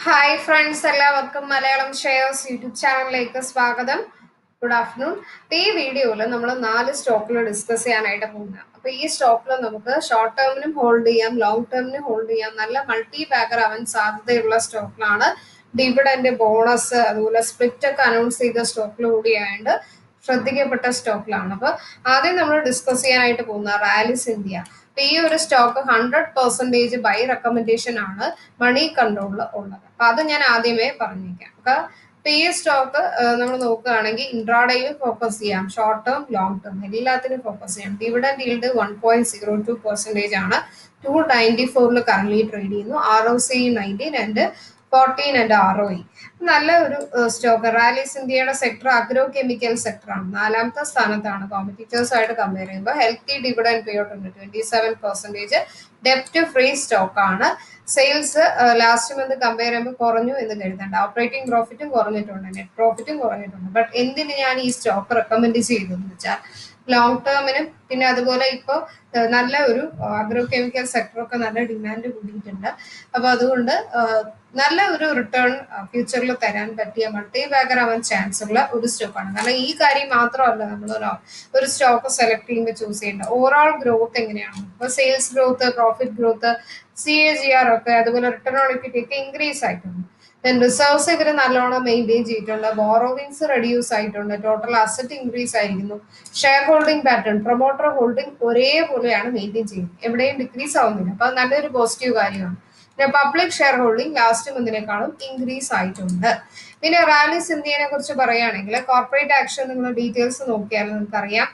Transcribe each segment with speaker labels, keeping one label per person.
Speaker 1: hi friends എല്ലാവർക്കും Malayalam shares YouTube ചാനലിലേക്ക് സ്വാഗതം ഗുഡ് ആഫ്റ്റർനൂൺ അപ്പൊ ഈ വീഡിയോയിൽ നമ്മൾ നാല് സ്റ്റോക്കുകൾ ഡിസ്കസ് ചെയ്യാനായിട്ട് പോകുന്നത് അപ്പൊ ഈ സ്റ്റോക്കിൽ നമുക്ക് ഷോർട്ട് ടേമിനും ഹോൾഡ് ചെയ്യാം ലോങ് ടേമിനും ഹോൾഡ് ചെയ്യാം നല്ല മൾട്ടി ബാഗർ ആവാൻ സാധ്യതയുള്ള സ്റ്റോക്കിലാണ് ഡിവിഡന്റ് ബോണസ് അതുപോലെ സ്പ്ലിറ്റ് ഒക്കെ അനൗൺസ് ചെയ്ത സ്റ്റോക്കിൽ കൂടിയായതുകൊണ്ട് ശ്രദ്ധിക്കപ്പെട്ട സ്റ്റോക്കിലാണ് അപ്പൊ ആദ്യം നമ്മൾ ഡിസ്കസ് ചെയ്യാനായിട്ട് പോകുന്ന റാലിസ് ഇന്ത്യ അപ്പൊ ഈ ഒരു stock hundred percentage buy recommendation ആണ് മണി കൺട്രോളിൽ ഉള്ളത് അപ്പൊ അത് ഞാൻ ആദ്യമേ പറഞ്ഞേക്കാം അപ്പൊ ഇപ്പൊ ഈ സ്റ്റോക്ക് നമ്മൾ നോക്കുകയാണെങ്കിൽ ഇൻട്രാഡേയിൽ ഫോക്കസ് ചെയ്യാം ഷോർട്ട് ടേം ലോങ് ടേം എല്ലാത്തിനും ഫോക്കസ് ചെയ്യാം dividend yield one point zero two percentage ആണ് ടു നയൻറ്റി ഫോറിൽ കറന്റ് ട്രേഡ് ചെയ്യുന്നു R O C nineteen and fourteen and R O E നല്ല ഒരു സ്റ്റോക്ക് റാലിസ് ഇന്ത്യയുടെ സെക്ടർ അഗ്രോ കെമിക്കൽ സെക്ടറാണ് നാലാമത്തെ സ്ഥാനത്താണ് കോമ്പറ്റീറ്റേഴ്സ് ആയിട്ട് കമ്പയർ ചെയ്യുമ്പോൾ ഹെൽത്തി ഡിവിഡൻ പേ ഔട്ട് ഉണ്ട് ട്വന്റി സെവൻ പെർസെൻറ്റേജ് ഡെപ്റ്റ് ഫ്രീ സ്റ്റോക്ക് ആണ് സെയിൽസ് ലാസ്റ്റ് മന്ത് കമ്പയർ ചെയ്യുമ്പോൾ കുറഞ്ഞു എന്ന് കരുതണ്ട ഓപ്പറേറ്റിംഗ് പ്രോഫിറ്റും കുറഞ്ഞിട്ടുണ്ട് നെറ്റ് പ്രോഫിറ്റും കുറഞ്ഞിട്ടുണ്ട് ബട്ട് എന്തിന് ഞാൻ ഈ സ്റ്റോക്ക് റെക്കമെൻഡ് ചെയ്തു എന്ന് വെച്ചാൽ ലോങ് ടേമിനും പിന്നെ അതുപോലെ ഇപ്പോൾ നല്ല ഒരു അഗ്രോ കെമിക്കൽ സെക്ടറൊക്കെ നല്ല ഡിമാൻഡ് കൂടിയിട്ടുണ്ട് അപ്പോൾ അതുകൊണ്ട് നല്ല ഒരു റിട്ടേൺ ഫ്യൂച്ചറിൽ തരാൻ പറ്റിയ മൾട്ടി ബാഗർ ആവാൻ ചാൻസ് ഉള്ള ഒരു സ്റ്റോക്കാണ് കാരണം ഈ കാര്യം മാത്രമല്ല നമ്മൾ ഒരു സ്റ്റോക്ക് സെലക്ട് ചെയ്യുമ്പോൾ ചൂസ് ചെയ്യേണ്ടത് ഓവറോൾ ഗ്രോത്ത് എങ്ങനെയാണ് ഇപ്പോൾ sales growth profit growth C A G R ഒക്കെ അതുപോലെ റിട്ടേൺ ഓൺ ഇക്വിറ്റി ഒക്കെ ഇൻക്രീസ് ആയിട്ടുണ്ട് ദെൻ റിസർവ്സ് ഇവർ നല്ലോണം മെയിൻറ്റെയിൻ ചെയ്തിട്ടുണ്ട് ബോറോവിങ്സ് റെഡ്യൂസ് ആയിട്ടുണ്ട് ടോട്ടൽ അസറ്റ് ഇൻക്രീസ് ആയിരിക്കുന്നു share holding pattern promoter holding ഒരേപോലെയാണ് മെയിൻറ്റെയിൻ ചെയ്യുന്നത് എവിടെയും ഡിക്രീസ് ആവുന്നില്ല അപ്പൊ നല്ലൊരു പോസിറ്റീവ് കാര്യമാണ് പിന്നെ പബ്ലിക് ഷെയർ ഹോൾഡിംഗ് ലാസ്റ്റ് മന്തിനേക്കാളും ഇൻക്രീസ് ആയിട്ടുണ്ട് പിന്നെ റാലിസ് ഇന്ത്യനെ കുറിച്ച് പറയുകയാണെങ്കിൽ കോർപ്പറേറ്റ് ആക്ഷൻ നിങ്ങൾ ഡീറ്റെയിൽസ് നോക്കിയാൽ നിങ്ങൾക്കറിയാം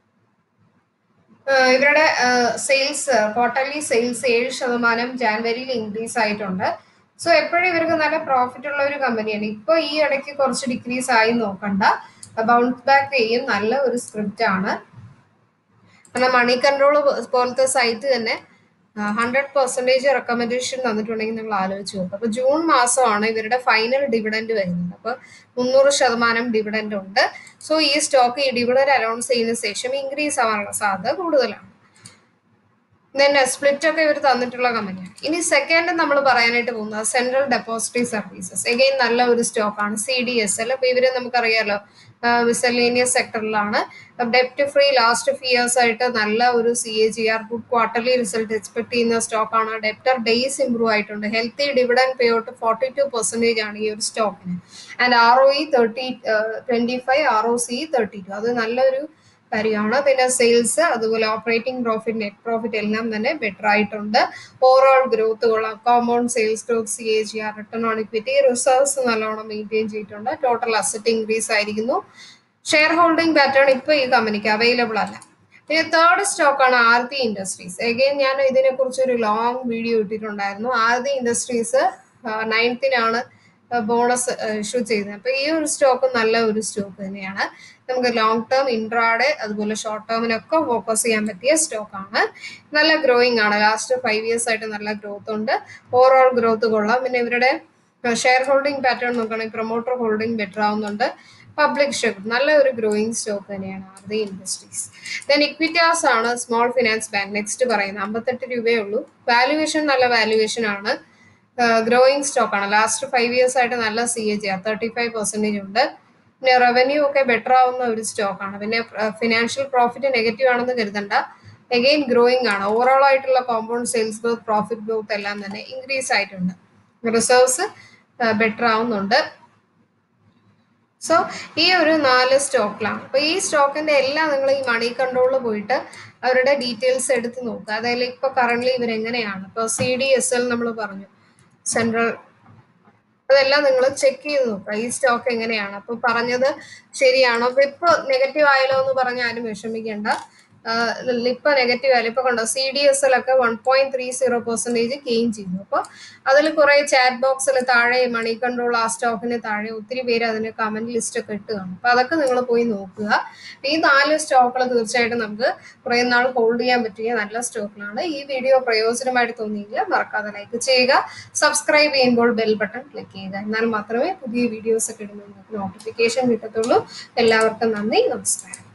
Speaker 1: ഇവരുടെ സെയിൽസ് ക്വാർട്ടർലി സെയിൽസ് ഏഴ് ശതമാനം ജാനുവരിയിൽ ഇൻക്രീസ് ആയിട്ടുണ്ട് സോ എപ്പോഴും ഇവർക്ക് നല്ല പ്രോഫിറ്റ് ഉള്ള ഒരു കമ്പനിയാണ് ഇപ്പോൾ ഈ ഇടയ്ക്ക് കുറച്ച് ഡിക്രീസ് ആയി നോക്കണ്ട ബൗൺസ് ബാക്ക് ചെയ്യും നല്ല ഒരു സ്ക്രിപ്റ്റ് ആണ് കാരണം മണി കൺട്രോൾ പോലത്തെ സൈറ്റ് തന്നെ ഹൺഡ്രഡ് പെർസെൻറ്റേജ് റെക്കമെൻഡേഷൻ തന്നിട്ടുണ്ടെങ്കിൽ നിങ്ങൾ ആലോചിച്ച് നോക്കുക അപ്പോൾ ജൂൺ മാസമാണ് ഇവരുടെ ഫൈനൽ ഡിവിഡൻഡ് വരുന്നത് അപ്പോൾ മുന്നൂറ് ശതമാനം ഡിവിഡൻഡ് ഉണ്ട് സോ ഈ സ്റ്റോക്ക് ഈ ഡിവിഡൻഡ് അനൗൺസ് ചെയ്യുന്ന ശേഷം ഇൻക്രീസ് ആവാനുള്ള സാധ്യത കൂടുതലാണ് ദെൻ സ്പ്ലിറ്റ് ഒക്കെ ഇവർ തന്നിട്ടുള്ള കമ്പനിയാണ് ഇനി സെക്കൻഡ് നമ്മൾ പറയാനായിട്ട് പോകുന്നത് സെൻട്രൽ ഡെപ്പോസിറ്ററി സർവീസസ് എഗെയിൻ നല്ല ഒരു സ്റ്റോക്കാണ് സി ഡി എസ് എൽ അപ്പൊ ഇവര് നമുക്കറിയാലോ മിസലേനിയസ് സെക്ടറിലാണ് ഡെപ്റ്റ് ഫ്രീ ലാസ്റ്റ് ഇയേഴ്സ് ആയിട്ട് നല്ല ഒരു C A G R good quarterly result expect ചെയ്യുന്ന സ്റ്റോക്കാണ് ഡെപ്റ്റർ ഡേയ്സ് ഇംപ്രൂവ് ആയിട്ടുണ്ട് healthy dividend pay out forty two percentage ആണ് ഈ ഒരു സ്റ്റോക്കിന് and R O E thirty twenty five R O C thirty two അത് നല്ലൊരു കാര്യമാണ് പിന്നെ സെയിൽസ് അതുപോലെ ഓപ്പറേറ്റിംഗ് പ്രോഫിറ്റ് നെറ്റ് പ്രോഫിറ്റ് എല്ലാം തന്നെ ബെറ്റർ ആയിട്ടുണ്ട് ഓവറോൾ ഗ്രോത്ത് കൊള്ളാം compound sales growth C A G R return on equity reserves നല്ലോണം മെയിൻറ്റെയിൻ ചെയ്തിട്ടുണ്ട് ടോട്ടൽ അസറ്റ് ഇൻക്രീസ് ആയിരിക്കുന്നു ഷെയർ ഹോൾഡിംഗ് പാറ്റേൺ ഇപ്പോൾ ഈ കമ്പനിക്ക് അവൈലബിൾ അല്ല പിന്നെ തേർഡ് സ്റ്റോക്കാണ് ആർതി ഇൻഡസ്ട്രീസ് എഗെയിൻ ഞാൻ ഇതിനെക്കുറിച്ച് ഒരു ലോങ് വീഡിയോ ഇട്ടിട്ടുണ്ടായിരുന്നു ആർതി ഇൻഡസ്ട്രീസ് നയൻത്തിനാണ് ബോണസ് ഇഷ്യൂ ചെയ്യുന്നത് അപ്പൊ ഈ ഒരു സ്റ്റോക്ക് നല്ല ഒരു സ്റ്റോക്ക് തന്നെയാണ് നമുക്ക് ലോങ് ടേം ഇൻട്രാഡേ അതുപോലെ ഷോർട്ട് ടേമിനൊക്കെ ഫോക്കസ് ചെയ്യാൻ പറ്റിയ സ്റ്റോക്കാണ് നല്ല ഗ്രോയിങ് ആണ് ലാസ്റ്റ് ഫൈവ് ഇയേഴ്സ് ആയിട്ട് നല്ല ഗ്രോത്ത് ഉണ്ട് ഓവറോൾ ഗ്രോത്ത് കൊള്ളാം പിന്നെ ഇവരുടെ ഷെയർ ഹോൾഡിംഗ് പാറ്റേൺ നോക്കുകയാണെങ്കിൽ പ്രൊമോട്ടർ ഹോൾഡിംഗ് ബെറ്റർ ആവുന്നുണ്ട് പബ്ലിക് ഷെയർ നല്ല ഒരു ഗ്രോയിങ് സ്റ്റോക്ക് തന്നെയാണ് ആർദി ഇൻഡസ്ട്രീസ് ദെൻ ഇക്വിറ്റാസ് ആണ് സ്മോൾ ഫിനാൻസ് ബാങ്ക് നെക്സ്റ്റ് പറയുന്നത് അമ്പത്തെട്ട് രൂപയേ ഉള്ളൂ വാല്യുവേഷൻ നല്ല വാല്യുവേഷൻ ആണ് ഗ്രോയിങ് സ്റ്റോക്ക് ആണ് ലാസ്റ്റ് ഫൈവ് ഇയേഴ്സ് ആയിട്ട് നല്ല C A G R thirty five percentage ഉണ്ട് പിന്നെ റവന്യൂ ഒക്കെ ബെറ്റർ ആവുന്ന ഒരു സ്റ്റോക്ക് ആണ് പിന്നെ ഫിനാൻഷ്യൽ പ്രോഫിറ്റ് നെഗറ്റീവ് ആണെന്ന് കരുതണ്ട എഗെയിൻ ഗ്രോയിങ് ആണ് ഓവറോൾ ആയിട്ടുള്ള compound sales growth profit growth എല്ലാം തന്നെ ഇൻക്രീസ് ആയിട്ടുണ്ട് റിസർവ്സ് ബെറ്റർ ആവുന്നുണ്ട് സോ ഈ ഒരു നാല് സ്റ്റോക്കിലാണ് അപ്പോൾ ഈ സ്റ്റോക്കിന്റെ എല്ലാം നിങ്ങൾ ഈ മണി കൺട്രോളിൽ പോയിട്ട് അവരുടെ ഡീറ്റെയിൽസ് എടുത്ത് നോക്കുക അതായത് ഇപ്പോൾ കറന്റ് ഇവർ എങ്ങനെയാണ് ഇപ്പോൾ സി ഡി എസ് എൽ നമ്മൾ പറഞ്ഞു സെൻട്രൽ അതെല്ലാം നിങ്ങൾ ചെക്ക് ചെയ്ത് നോക്കുക ഈ സ്റ്റോക്ക് എങ്ങനെയാണ് അപ്പൊ പറഞ്ഞത് ശരിയാണോ അപ്പൊ ഇപ്പൊ നെഗറ്റീവ് ആയാലോ എന്ന് പറഞ്ഞ ആരും വിഷമിക്കേണ്ട ഇപ്പൊ നെഗറ്റീവ് ആയാലും ഇപ്പൊ കണ്ടോ സി ഡി എസ് എൽ ഒക്കെ one point three zero percentage gain ചെയ്തു അപ്പൊ അതിൽ കുറെ ചാറ്റ് ബോക്സിൽ താഴെ മണി കൺട്രോൾ ആ സ്റ്റോക്കിന് താഴെ ഒത്തിരി പേര് അതിന് കമന്റ് ലിസ്റ്റ് ഒക്കെ ഇട്ട് കാണും അപ്പൊ അതൊക്കെ നിങ്ങൾ പോയി നോക്കുക ഈ നാല് സ്റ്റോക്കുകൾ തീർച്ചയായിട്ടും നമുക്ക് കുറെ നാൾ ഹോൾഡ് ചെയ്യാൻ പറ്റിയ നല്ല സ്റ്റോക്കിലാണ് ഈ വീഡിയോ പ്രയോജനമായിട്ട് തോന്നിയെങ്കിൽ മറക്കാതെ ലൈക്ക് ചെയ്യുക സബ്സ്ക്രൈബ് ചെയ്യുമ്പോൾ ബെൽ ബട്ടൺ ക്ലിക്ക് ചെയ്യുക എന്നാൽ മാത്രമേ പുതിയ വീഡിയോസ് ഒക്കെ ഇടുമ്പോൾ നിങ്ങൾക്ക് നോട്ടിഫിക്കേഷൻ കിട്ടത്തുള്ളൂ എല്ലാവർക്കും നന്ദി നമസ്കാരം